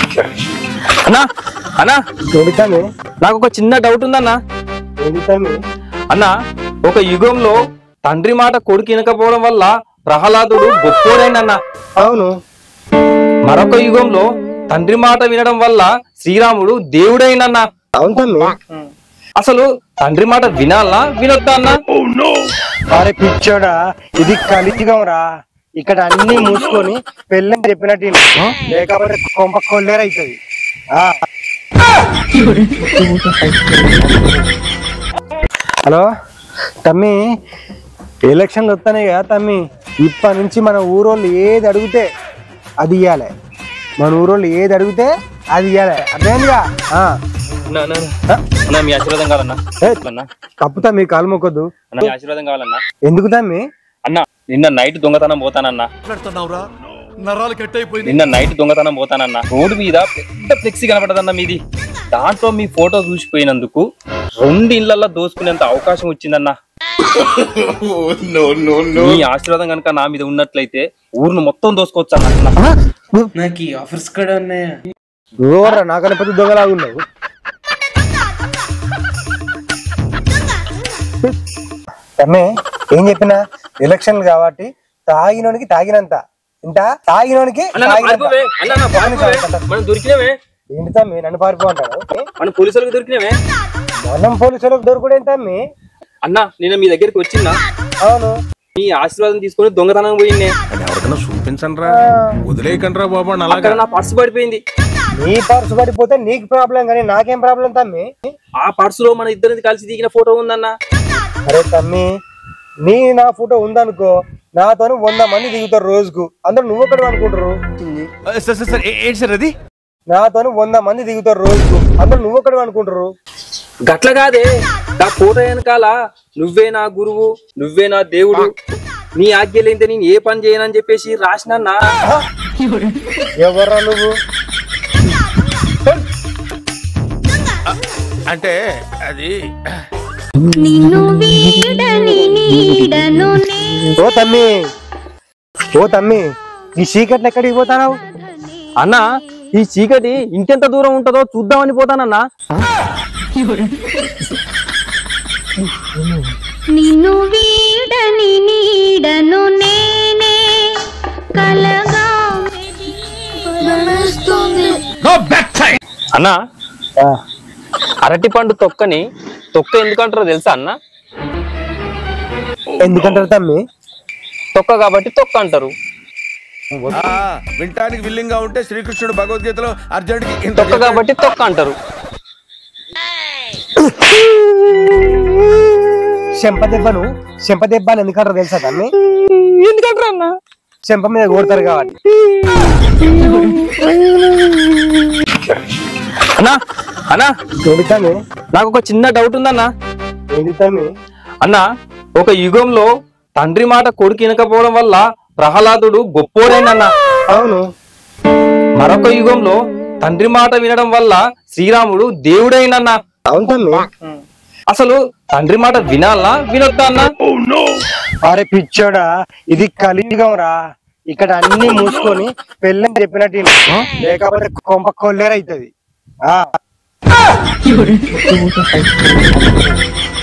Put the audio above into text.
అన్నా అన్నా ఏంటి నాకు ఒక చిన్న డౌట్ ఉందన్నా ఏంటి అన్న ఒక యుగంలో తండ్రి మాట కొడుకు వినకపోవడం వల్ల ప్రహ్లాదుడు గొప్పోడైందన్న అవును మరొక యుగంలో తండ్రి మాట వినడం వల్ల శ్రీరాముడు దేవుడైందన్న అవును తమ్మి అసలు తండ్రి మాట వినాలా వినొద్దా అన్న అరే పిచ్చోడా ఇది కలియుగం రా ఇక్కడ అన్ని మూసుకొని పెళ్ళని చెప్పినట్టు విను. లేకపోతే కొంప కొల్లేరైతుంది హలో తమ్మి ఎలక్షన్లు వస్తున్నాయి కదా తమ్మి ఇప్పటి నుంచి మన ఊరోళ్ళు ఏది అడిగితే అది ఇయ్యాలి మన ఊరోళ్ళు ఏది అడిగితే అది ఇయ్యాలి అర్థమైందిగా ఆ. అన్న, అన్న, అన్న. అన్న మీ ఆశీర్వాదం కావాలన్నా ఏ, అన్న తప్పుతా మీ కాలు మొక్కొద్దు అన్న మీ ఆశీర్వాదం కావాలన్నా ఎందుకు తమ్మి అన్న నిన్న నైట్ దొంగతనం పోతానన్నా మాట్లాడుతున్నావురా నరాలు కట్ అయిపోయింది నిన్న నైట్ దొంగతనం పోతానన్నా రోడ్డు మీద పెద్ద ఫ్లెక్సీ కనపడదన్న మీది దాంట్లో మీ ఫోటో చూసిపోయినందుకు రెండు ఇళ్లలో దోసుకునేంత అవకాశం వచ్చిందన్నా మీ ఆశీర్వాదం కనుక నా మీద ఉన్నట్లయితే ఊరును మొత్తం దోసుకోవచ్చు అన్న నాకు ఈ ఆఫర్స్ కూడా ఉన్నాయా నువ్వెవర్రా నాకన్నా పెద్ద దొంగలాగా ఉన్నావు తమ్మే ఏం చెప్పినా ఎలక్షన్లు కాబట్టి తాగినోనికి తాగినంత ఇంత తాగినోనికి అన్న, అన్న, తాగినంత. పారిపోవే. అన్న, అన్న, పారిపోవే. మనం దొరికినవే ఏంటి తమ్మి నన్ను పారిపోంటాడు మనం పోలీసులకు దొరికినవే మనం పోలీసులకు దొరుకుడేం తమ్మి అన్న నేను మీ దగ్గరికి వచ్చిందా అవును మీ ఆశీర్వాదం తీసుకొని దొంగతనం పోయింది ఎవరికైనా చూపించండి రా వదిలేయకండి రా బాబు అని అక్కడ నా పర్సు పడిపోయింది నీ పర్సు పడిపోతే నీకు ప్రాబ్లం కానీ నాకేం ప్రాబ్లం తమ్మి ఆ పర్సులో మన ఇద్దరిది కలిసి దిగిన ఫోటో ఉందన్న అరే తమ్మి నీ నా ఫోటో ఉందనుకో నాతో వంద మంది దిగుతారు రోజుకు అందరూ నువ్వు ఒకటి అనుకుంటారు సార్ సార్ సార్ ఏ- ఏంటి సార్ అది నాతో వంద మంది దిగుతారు రోజుకు అందరూ నువ్వు ఒకటి అనుకుంటారు గట్ల కాదే నా ఫోటో వెనకాల నువ్వే నా గురువు నువ్వే నా దేవుడు నీ ఆజ్ఞ లేనిదే నేను ఏ పని చేయనని చెప్పేసి రాసినన్నా ఎవర్రా నువ్వు అంటే అది నిన్ను వీడని నీడను నే ఓ తమ్మి ఓ తమ్మి ఈ చీకట్లు ఎక్కడికి పోతానావు అన్న ఈ చీకటి ఇంకెంత దూరం ఉంటుందో చూద్దామని పోతానన్నా నిన్ను వీడని నీడను నేనే కలగా మెదిలేస్తుంది. అన్న అరటి పండు తొక్కని తొక్క ఎందుకంటారో తెలుసా అన్న ఎందుకంటారు తమ్మి తొక్క కాబట్టి తొక్క అంటారు ఆ, వినటానికి విల్లింగ్ గా ఉంటే శ్రీకృష్ణుడు భగవద్గీతలో అర్జునుడికి ఇంత తొక్క కాబట్టి తొక్క అంటారు చెంప దెబ్బను చెంప దెబ్బ అని ఎందుకంటారు తెలుసా తమ్మి ఎందుకంటారు అన్న చెంప మీద కొడతారు కాబట్టి అన్నా అన్నా ఏంటి తమ్మి నాకు ఒక చిన్న డౌట్ ఉందన్నా ఏంటి తమ్మి అన్న ఒక యుగంలో తండ్రి మాట కొడుకు వినకపోవడం వల్ల ప్రహ్లాదుడు గొప్పోడైందన్న అవును మరొక యుగంలో తండ్రి మాట వినడం వల్ల శ్రీరాముడు దేవుడైందన్న అవును తమ్మి అసలు తండ్రి మాట వినాలా వినొద్దా అన్న అరే పిచ్చోడా ఇది కలియుగం రా ఇక్కడ అన్ని మూసుకొని పెళ్ళని చెప్పినట్టు విను. లేకపోతే కొంప కొల్లేరైతుంది ఆ